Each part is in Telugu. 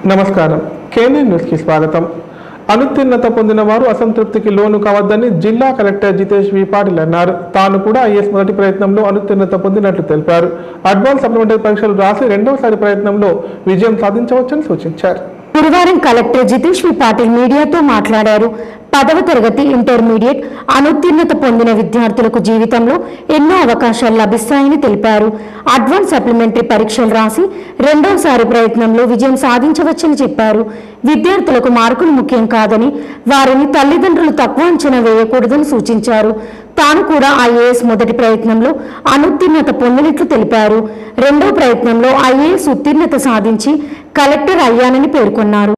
నమస్కారం కేంద్ర న్యూస్కి స్వాగతం అనుత్తీర్ణత పొందిన వారు అసంతృప్తికి లోను కావద్దని జిల్లా కలెక్టర్ జితేష్ వి పాటిల్ అన్నారు తాను కూడా ఐఏఎస్ మొదటి ప్రయత్నంలో అనుత్తీర్ణత పొందినట్లు తెలిపారు అడ్వాన్స్ సప్లిమెంటరీ పరీక్షలు రాసి రెండవసారి ప్రయత్నంలో విజయం సాధించవచ్చని సూచించారు గురువారం కలెక్టర్ జితేష్ వి పాటిల్ మీడియాతో మాట్లాడారు పదవ తరగతి ఇంటర్మీడియట్ అనుత్తీర్ణత పొందిన విద్యార్థులకు జీవితంలో ఎన్నో అవకాశాలు లభిస్తాయని తెలిపారు అడ్వాన్స్ సప్లిమెంటరీ పరీక్షలు రాసి రెండవసారి ప్రయత్నంలో విజయం సాధించవచ్చని చెప్పారు విద్యార్థులకు మార్కులు ముఖ్యం కాదని వారిని తల్లిదండ్రులు తక్కువ అంచనా వేయకూడదని సూచించారు తాను కూడా ఐఏఎస్ మొదటి ప్రయత్నంలో అనుత్తీర్ణత పొందినట్లు తెలిపారు రెండో ప్రయత్నంలో ఐఏఎస్ ఉత్తీర్ణత సాధించి కలెక్టర్ అయ్యానని పేర్కొన్నారు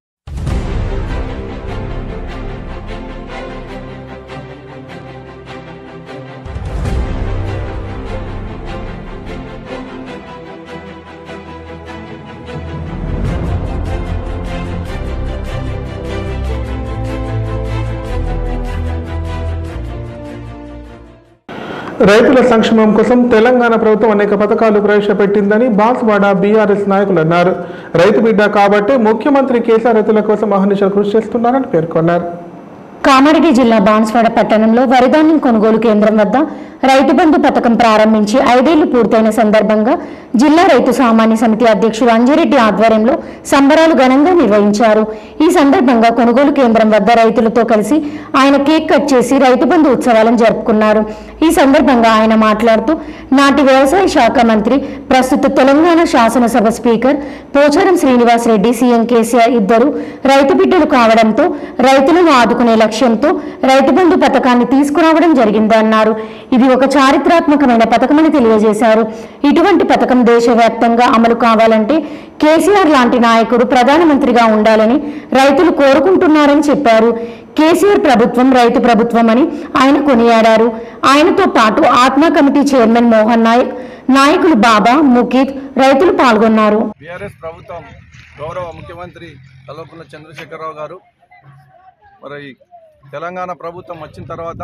రైతుల సంక్షేమం కోసం తెలంగాణ ప్రభుత్వం అనేక పథకాలు ప్రవేశపెట్టిందని బాన్స్వాడ బీఆర్ఎస్ నాయకులు అన్నారు రైతు బిడ్డ కాబట్టి ముఖ్యమంత్రి కేసీఆర్ రైతుల కోసం అహర్నిశలు కృషి చేస్తున్నారని పేర్కొన్నారు కామారెడ్డి జిల్లా బాన్స్వాడ పట్టణంలో వరిధాన్యం కొనుగోలు కేంద్రం వద్ద రైతు బంధు పథకం ప్రారంభించి ఐదేళ్లు పూర్తయిన సందర్భంగా జిల్లా రైతు సామాన్య సమితి అధ్యక్షుడు అంజిరెడ్డి ఆధ్వర్యంలో సంబరాలు ఘనంగా నిర్వహించారు ఈ సందర్భంగా కొనుగోలు కేంద్రం వద్ద రైతులతో కలిసి ఆయన కేక్ కట్ చేసి రైతు బంధు ఉత్సవాలను జరుపుకున్నారు ఈ సందర్భంగా ఆయన మాట్లాడుతూ నాటి వ్యవసాయ శాఖ మంత్రి ప్రస్తుత తెలంగాణ శాసనసభ స్పీకర్ పోచారం శ్రీనివాస్ రెడ్డి సీఎం కేసీఆర్ ఇద్దరు రైతు బిడ్డలు కావడంతో రైతులను ఆదుకునే లక్ష్యంతో రైతు బంధు పథకాన్ని తీసుకురావడం జరిగిందన్నారు ఇది ఒక చారిత్రాత్మకమైన పథకమని తెలియజేశారు ఇటువంటి పథకం దేశవ్యాప్తంగా అమలు కావాలంటే కేసీఆర్ లాంటి నాయకుడు ప్రధానమంత్రిగా ఉండాలని రైతులు కోరుకుంటున్నారని చెప్పారు కేసీఆర్ ప్రభుత్వం రైతు ప్రభుత్వం అని ఆయన కొనియాడారు ఆయనతో పాటు ఆత్మ కమిటీ చైర్మన్ మోహన్ నాయక్ నాయకులు బాబా ముకీత్ రైతులు పాల్గొన్నారు బీఆర్ఎస్ ప్రభుత్వం గౌరవ ముఖ్యమంత్రి కల్వకుంట్ల చంద్రశేఖరరావు గారు మరి తెలంగాణ ప్రభుత్వం వచ్చిన తర్వాత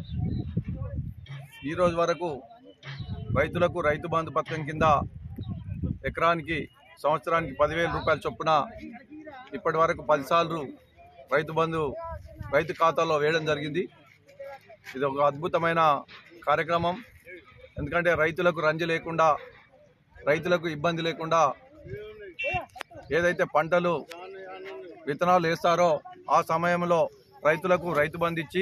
ఈ రోజు వరకు రైతులకు రైతు బంధు పథకం కింద ఎకరానికి సంవత్సరానికి పదివేల రూపాయల చొప్పున ఇప్పటి వరకు పదిసార్లు రైతు బంధు రైతు ఖాతాలో వేయడం జరిగింది ఇది ఒక అద్భుతమైన కార్యక్రమం ఎందుకంటే రైతులకు రంజి లేకుండా రైతులకు ఇబ్బంది లేకుండా ఏదైతే పంటలు విత్తనాలు వేస్తారో ఆ సమయంలో రైతులకు రైతు బంధు ఇచ్చి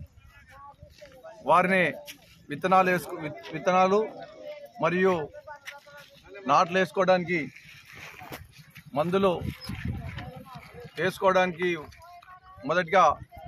వారిని విత్తనాలు వేసుకు విత్- విత్తనాలు మరియు నాట్లు వేసుకోవడానికి మందులు వేసుకోవడానికి మొదటిగా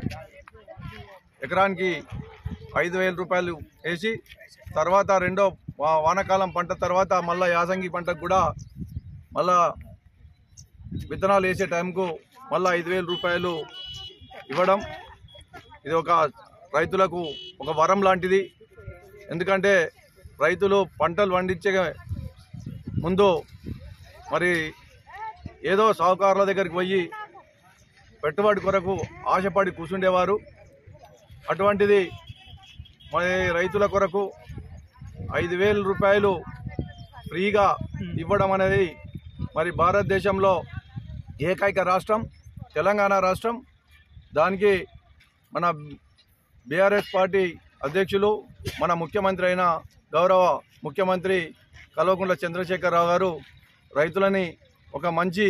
ఎకరానికి ఐదు వేల రూపాయలు వేసి తర్వాత రెండో వా- వానాకాలం పంట తర్వాత మళ్ళా యాసంగి పంటకు కూడా మళ్ళా విత్తనాలు వేసే టైంకు మళ్ళీ ఐదు వేల రూపాయలు ఇవ్వడం ఇది ఒక రైతులకు ఒక వరం లాంటిది ఎందుకంటే రైతులు పంటలు పండించే ముందు మరి ఏదో సాహుకారుల దగ్గరికి పోయి పెట్టుబడి కొరకు ఆశపడి కూర్చుండేవారు అటువంటిది మరి రైతుల కొరకు ఐదు వేల రూపాయలు ఫ్రీగా ఇవ్వడం అనేది మరి భారతదేశంలో ఏకైక రాష్ట్రం తెలంగాణ రాష్ట్రం దానికి మన బీఆర్ఎస్ పార్టీ అధ్యక్షులు మన ముఖ్యమంత్రి అయిన గౌరవ ముఖ్యమంత్రి కల్వకుంట్ల చంద్రశేఖరరావు గారు రైతులని ఒక మంచి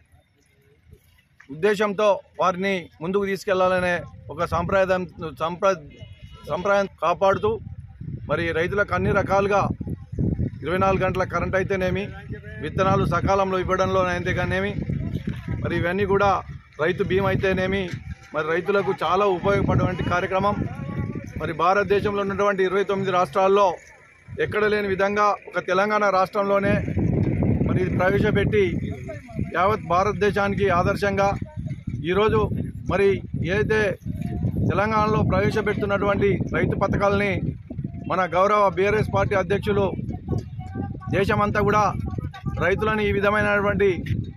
ఉద్దేశంతో వారిని ముందుకు తీసుకెళ్లాలనే ఒక సాంప్రదాయం సంప్ర సంప్రదాయం కాపాడుతూ మరి రైతులకు అన్ని రకాలుగా ఇరవై నాలుగు గంటల కరెంట్ అయితేనేమి విత్తనాలు సకాలంలో ఇవ్వడంలో అయితేనేమి మరి ఇవన్నీ కూడా రైతు బీమా అయితేనేమి మరి రైతులకు చాలా ఉపయోగపడేటువంటి కార్యక్రమం మరి భారతదేశంలో ఉన్నటువంటి ఇరవై తొమ్మిది రాష్ట్రాల్లో ఎక్కడ లేని విధంగా ఒక తెలంగాణ రాష్ట్రంలోనే మరి ఇది ప్రవేశపెట్టి యావత్ భారతదేశానికి ఆదర్శంగా ఈరోజు మరి ఏదైతే తెలంగాణలో ప్రవేశపెడుతున్నటువంటి రైతు పథకాలని మన గౌరవ బీఆర్ఎస్ పార్టీ అధ్యక్షులు దేశమంతా కూడా రైతులని ఈ విధమైనటువంటి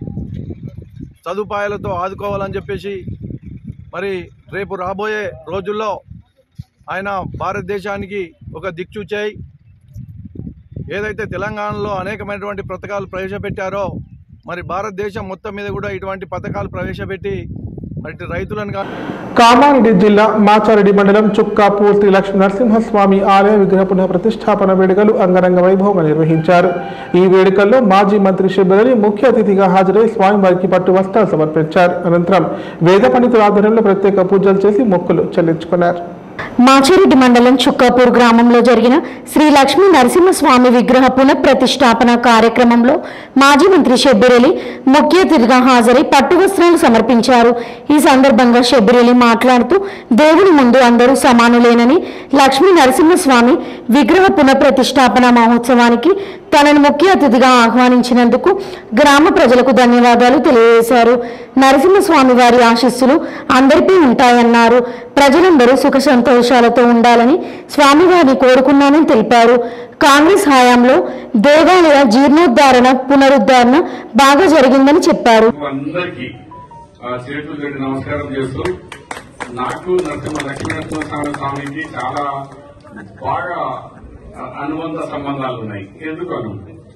సదుపాయాలతో ఆదుకోవాలని చెప్పేసి మరి రేపు రాబోయే రోజుల్లో ఆయన భారతదేశానికి ఒక దిక్చూచాయి ఏదైతే తెలంగాణలో అనేకమైనటువంటి పథకాలు ప్రవేశపెట్టారో మరి భారతదేశం మొత్తం మీద కూడా ఇటువంటి పథకాలు ప్రవేశపెట్టి మరి ఇటు రైతులను కా కామారెడ్డి జిల్లా మాచారెడ్డి మండలం చుక్కాపూర్ శ్రీ లక్ష్మీ నరసింహస్వామి ఆలయ విగ్రహ పునః ప్రతిష్టాపన వేడుకలు అంగరంగ వైభవంగా నిర్వహించారు ఈ వేడుకల్లో మాజీ మంత్రి షెబ్బెరని ముఖ్య అతిథిగా హాజరై స్వామివారికి పట్టు వస్త్రాలు సమర్పించారు అనంతరం వేద పండితుల ఆధ్వర్యంలో ప్రత్యేక పూజలు చేసి మొక్కులు చెల్లించుకున్నారు మాచారెడ్డి మండలం చుక్కాపూర్ గ్రామంలో జరిగిన శ్రీ లక్ష్మీ నరసింహస్వామి విగ్రహ పునఃప్రతిష్టాపన కార్యక్రమంలో మాజీ మంత్రి షెబ్బిరెలి ముఖ్య అతిథిగా హాజరై పట్టు వస్త్రాలు సమర్పించారు ఈ సందర్భంగా షెబ్బిరెలి మాట్లాడుతూ దేవుని ముందు అందరూ సమానులేనని లక్ష్మీ నరసింహస్వామి విగ్రహ పునఃప్రతిష్టాపన మహోత్సవానికి తనను ముఖ్య అతిథిగా ఆహ్వానించినందుకు గ్రామ ప్రజలకు ధన్యవాదాలు తెలియజేశారు నరసింహస్వామి వారి ఆశీస్సులు అందరిపై ఉంటాయన్నారు ప్రజలందరూ సుఖ సంతోషాలతో ఉండాలని స్వామివారిని కోరుకున్నానని తెలిపారు కాంగ్రెస్ హయాంలో దేవాలయ జీర్ణోద్ధారణ పునరుద్ధరణ బాగా జరిగిందని చెప్పారు అందరికి చేతులు పెట్టి నమస్కారం చేస్తూ నాకు నరసింహ లక్ష్మీనరసింహస్వామి స్వామికి చాలా బాగా ఆ, అనుబంధ సంబంధాలు ఉన్నాయి ఎందుకను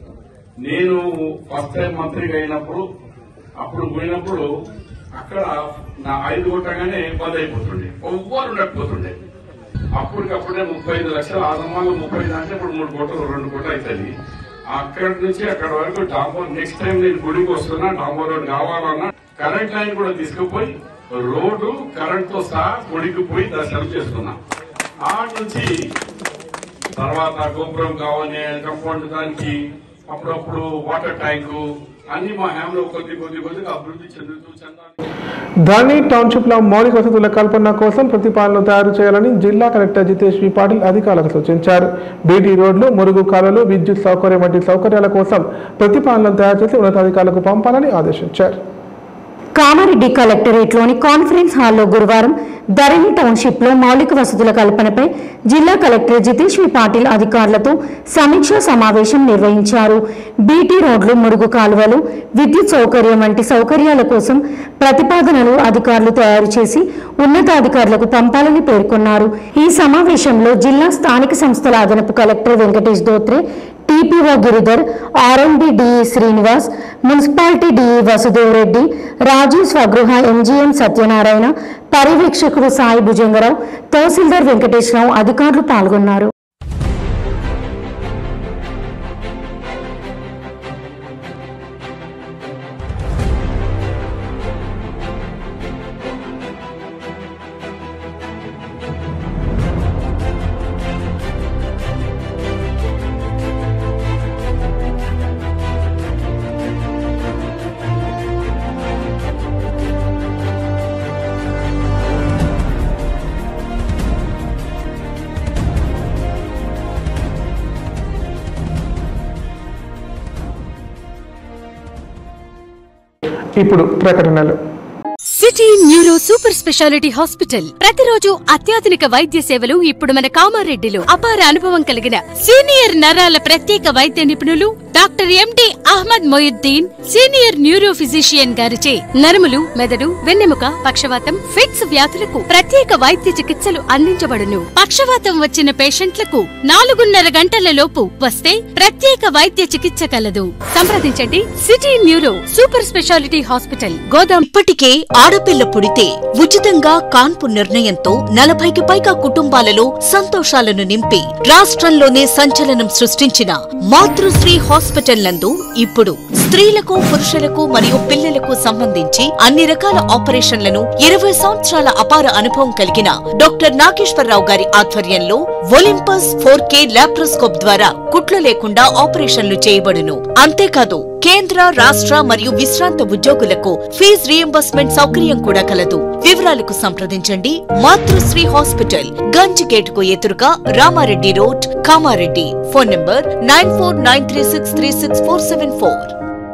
నేను ఫస్ట్ టైం మంత్రిగా అయినప్పుడు అప్పుడు పోయినప్పుడు అక్కడ నా ఐదు కొట్టగానే బంద్ అయిపోతుండే ఎవ్వరు ఉండకపోతుండే అప్పటికప్పుడే ముప్పై ఐదు లక్షల ఆదమాలు ముప్పై ఐదు అంటే ఇప్పుడు మూడు కోట్లు రెండు కోట్లు అవుతుంది అక్కడి నుంచి అక్కడ వరకు డాంబోర్ నెక్స్ట్ టైం నేను గుడికి వస్తున్నా డాంబోర్ రోడ్ కావాలన్నా కరెంట్ లైన్ కూడా తీసుకుపోయి రోడ్డు కరెంట్ తో సహా గుడికి పోయి దర్శనం చేసుకున్నా ఆ నుంచి తర్వాత గోపురం కావాలి కంపౌండ్ దానికి అప్పుడప్పుడు వాటర్ ట్యాంకు అన్ని మా హ్యాంలో కొద్ది కొద్ది కొద్దిగా అభివృద్ధి చెందుతూ చెందాలి ధరణి టౌన్షిప్ లో మౌలిక వసతుల కల్పన కోసం ప్రతిపాదనలు తయారు చేయాలని జిల్లా కలెక్టర్ జితేష్ వి పాటిల్ అధికారులకు సూచించారు బీటీ రోడ్లు మురుగు కాలువలు విద్యుత్ సౌకర్యం వంటి సౌకర్యాల కోసం ప్రతిపాదనలు తయారు చేసి ఉన్నతాధికారులకు పంపాలని ఆదేశించారు కామారెడ్డి కలెక్టరేట్లోని కాన్ఫరెన్స్ హాల్లో గురువారం ధరణి టౌన్షిప్ లో మౌలిక వసతుల కల్పనపై జిల్లా కలెక్టర్ జితేష్ వి పాటిల్ అధికారులతో సమీక్షా సమావేశం నిర్వహించారు బీటీ రోడ్లు మురుగు కాలువలు విద్యుత్ సౌకర్యం వంటి సౌకర్యాల కోసం ప్రతిపాదనలు అధికారులు తయారు చేసి ఉన్నతాధికారులకు పంపాలని పేర్కొన్నారు ఈ సమావేశంలో జిల్లా స్థానిక సంస్థల అదనపు collector Venkatesh Dhotre TPO Giridhar RMB DE Srinivas municipality DE Vasudev Reddy Rajiv Swagruha MGM Satyanarayana పర్యవేక్షకుడు సాయి భుజంగరావు తహసీల్దార్ వెంకటేశ్వరరావు అధికారులు పాల్గొన్నారు ఇప్పుడు ప్రకటనలు city neuro super speciality hospital ప్రతిరోజు అత్యాధునిక వైద్య సేవలు ఇప్పుడు మన కామారెడ్డిలో అపార అనుభవం కలిగిన సీనియర్ నరాల ప్రత్యేక వైద్య నిపుణులు doctor MD Ahmed Moinuddin senior neuro physician గారిచే నరములు మెదడు వెన్నెముక పక్షవాతం ఫిట్స్ వ్యాధులకు ప్రత్యేక వైద్య చికిత్సలు అందించబడును పక్షవాతం వచ్చిన పేషెంట్లకు నాలుగున్నర గంటల లోపు వస్తే ప్రత్యేక వైద్య చికిత్స కలదు సంప్రదించండి city neuro super speciality hospital గోదాం ఇప్పటికే ఆడపిల్ల పుడితే ఉచితంగా కాన్పు నిర్ణయంతో నలభైకి పైగా కుటుంబాలలో సంతోషాలను నింపి రాష్ట్రంలోనే సంచలనం సృష్టించిన మాతృశ్రీ హాస్పిటల్ నందు ఇప్పుడు స్త్రీలకు పురుషులకు మరియు పిల్లలకు సంబంధించి అన్ని రకాల ఆపరేషన్లను ఇరవై సంవత్సరాల అపార అనుభవం కలిగిన డాక్టర్ నాగేశ్వరరావు గారి ఆధ్వర్యంలో ఒలింపస్ ఫోర్ కే లాప్రోస్కోప్ ద్వారా కుట్లు లేకుండా ఆపరేషన్లు చేయబడును అంతేకాదు కేంద్ర రాష్ట్ర మరియు విశ్రాంత ఉద్యోగులకు ఫీజు రియంబర్స్మెంట్ సౌకర్యం కూడా కలదు వివరాలకు సంప్రదించండి మాతృశ్రీ హాస్పిటల్ గంజ్ గేట్ కు ఎదురుగా Ramareddy road Kamareddy phone number nine four nine three six three six four seven four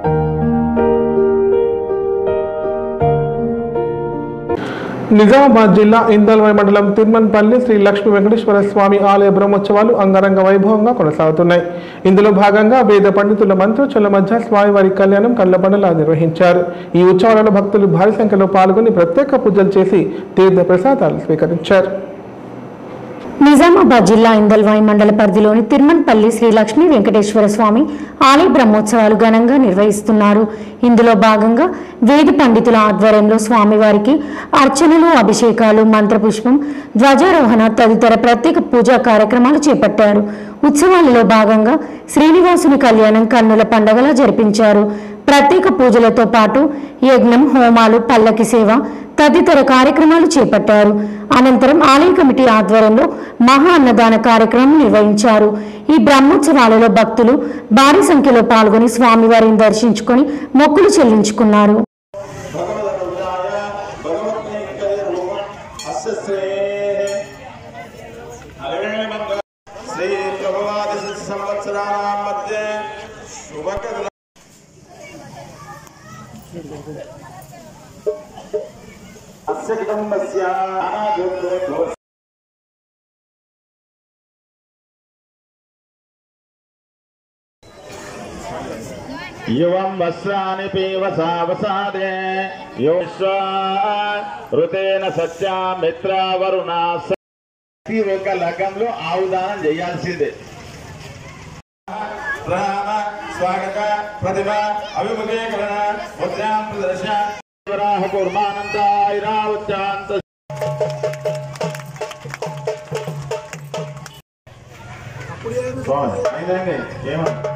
Nizamabad జిల్లా ఇందల్వాయి మండలం తిరుమన్పల్లి శ్రీ లక్ష్మీ వెంకటేశ్వర స్వామి ఆలయ బ్రహ్మోత్సవాలు అంగరంగ వైభవంగా కొనసాగుతున్నాయి ఇందులో భాగంగా వేద పండితుల మంత్రోచ్చల మధ్య స్వామివారి కళ్యాణం కళ్ళబండలా నిర్వహించారు ఈ ఉత్సవాలలో భక్తులు భారీ సంఖ్యలో పాల్గొని ప్రత్యేక పూజలు చేసి తీర్థ ప్రసాదాలు స్వీకరించారు నిజామాబాద్ జిల్లా ఇందల్వాయి మండల పరిధిలోని తిరుమన్పల్లి శ్రీ లక్ష్మీ వెంకటేశ్వర స్వామి ఆలయ బ్రహ్మోత్సవాలు ఘనంగా నిర్వహిస్తున్నారు ఇందులో భాగంగా వేద పండితుల ఆధ్వర్యంలో స్వామివారికి అర్చనలు అభిషేకాలు మంత్రపుష్పం ధ్వజారోహణ తదితర ప్రత్యేక పూజా కార్యక్రమాలు చేపట్టారు ఉత్సవాలలో భాగంగా శ్రీనివాసుని కళ్యాణం కన్నుల పండగలా జరిపించారు ప్రత్యేక పూజలతో పాటు యజ్ఞం హోమాలు పల్లకి సేవ తదితర కార్యక్రమాలు చేపట్టారు అనంతరం ఆలయ కమిటీ ఆధ్వర్యంలో మహా అన్నదాన కార్యక్రమం నిర్వహించారు ఈ బ్రహ్మోత్సవాలలో భక్తులు భారీ సంఖ్యలో పాల్గొని స్వామివారిని దర్శించుకొని మొక్కులు చెల్లించుకున్నారు సంవత్సరాల మధ్య శుభకర అస్య కుటుంబస్య అనాథోత్రో యువం వస్త్రాని పీవసావసాదే యోశ్వ ఋతేన సత్య మిత్ర వరుణ ప్రతి ఒక్క లగ్గంలో ఆవుదానం చేయాల్సిందే ప్రాణ స్వాగత ప్రతిభ అభిముఖీకరణ ముద్రాం ప్రదర్శ వరాహ కూర్మానందాయిరావుచ్చాంత అయిందండి ఏమన్నా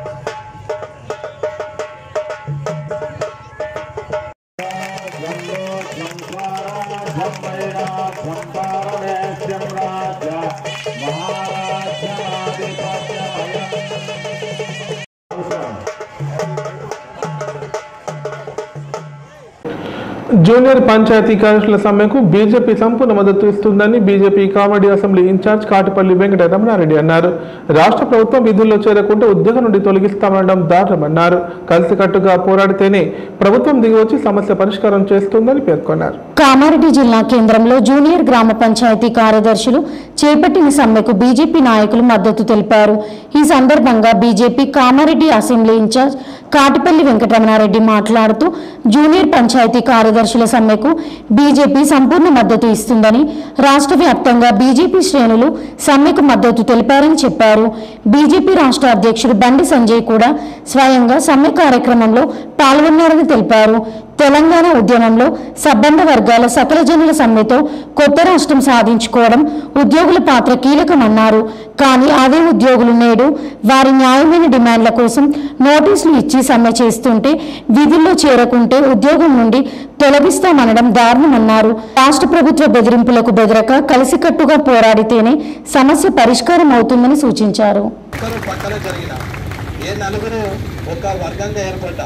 జూనియర్ పంచాయతీ కార్యదర్శుల సమ్మెకు బీజేపీ సంపూర్ణ మద్దతు ఇస్తుందని BJP Kamareddy assembly incharge Katipalli Venkata Ramanareddy అన్నారు రాష్ట్ర ప్రభుత్వం విధుల్లో చేరకుంటే ఉద్యోగం నుండి తొలగిస్తామనడం దారుణమన్నారు కలిసికట్టుగా పోరాడితేనే ప్రభుత్వం దిగివచ్చి సమస్య పరిష్కారం చేస్తుందని పేర్కొన్నారు కామారెడ్డి జిల్లా కేంద్రంలో జూనియర్ గ్రామ పంచాయతీ కార్యదర్శులు చేపట్టిన సమ్మెకు బీజేపీ నాయకులు మద్దతు తెలిపారు ఈ సందర్భంగా BJP Kamareddy assembly incharge Katipalli Venkataramanareddy మాట్లాడుతూ జూనియర్ పంచాయతీ కార్యదర్శుల సమ్మెకు బీజేపీ సంపూర్ణ మద్దతు ఇస్తుందని రాష్ట్ర వ్యాప్తంగా బీజేపీ శ్రేణులు సమ్మెకు మద్దతు తెలిపారని చెప్పారు బీజేపీ రాష్ట్ర అధ్యక్షుడు బండి సంజయ్ కూడా స్వయంగా సమ్మె కార్యక్రమంలో పాల్గొన్నారని తెలిపారు తెలంగాణ ఉద్యమంలో సబ్బండ వర్గాల సకల జనుల సమ్మెతో కొత్త రాష్ట్రం సాధించుకోవడం ఉద్యోగుల పాత్ర కీలకమన్నారు కానీ అదే ఉద్యోగులు నేడు వారి న్యాయమైన డిమాండ్ల కోసం నోటీసులు ఇచ్చి సమ్మె చేస్తుంటే విధుల్లో చేరకుంటే ఉద్యోగం నుండి తొలగిస్తామనడం దారుణమన్నారు రాష్ట్ర ప్రభుత్వ బెదిరింపులకు బెదరక కలిసికట్టుగా పోరాడితేనే సమస్య పరిష్కారం అవుతుందని సూచించారు ఒక్కరు పక్కన జరిగిన ఏ నలుగురు ఒక వర్గంగా ఏర్పడ్డా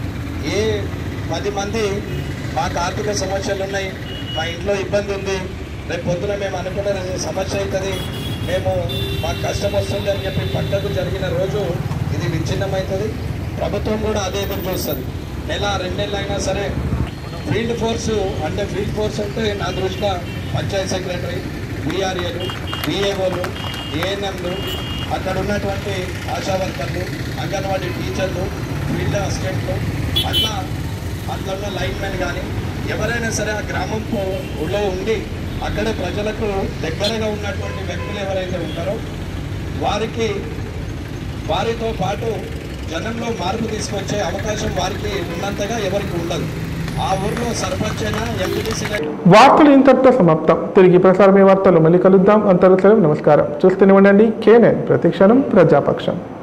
ఏ పది మంది మాకు ఆర్థిక సమస్యలు ఉన్నాయి మా ఇంట్లో ఇబ్బంది ఉంది రేపు పొద్దున మేము అనుకున్న సమస్య అవుతుంది మేము మాకు కష్టం వస్తుంది అని చెప్పి పక్కకు జరిగిన రోజు ఇది విచ్ఛిన్నమవుతుంది ప్రభుత్వం కూడా అదే ఎదురు చూస్తుంది నెల రెండు నెలలు అయినా సరే ఫీల్డ్ ఫోర్స్ అంటే ఫీల్డ్ ఫోర్స్ అంటే నా దృష్టిలో పంచాయత్ సెక్రటరీ బీఆర్ఏలు బిఏఓలు ఏఎన్ఎంలు అక్కడ ఉన్నటువంటి ఆశా వర్కర్లు అంగన్వాడీ టీచర్లు ఫీల్డ్ అసిస్టెంట్లు అట్లా అట్లా ఉన్న లైన్మెన్ కానీ ఎవరైనా సరే ఆ గ్రామంలో ఉండి అక్కడ ప్రజలకు దగ్గరగా ఉన్నటువంటి వ్యక్తులు ఎవరైతే ఉంటారో వారికి వారితో పాటు జనంలో మార్పు తీసుకొచ్చే అవకాశం వారికి ఉన్నంతగా ఎవరికి ఉండదు ఆ ఊర్లో సర్పంచ్ అయినా ఎంపీటీసీ వార్తలు ఇంతటితో సమాప్తం తిరిగి ప్రసారమే వార్తలు మళ్ళీ కలుద్దాం అంతవరకు సెలవు నమస్కారం చూస్తూనే ఉండండి కేనే ప్రతిక్షణం ప్రజాపక్షం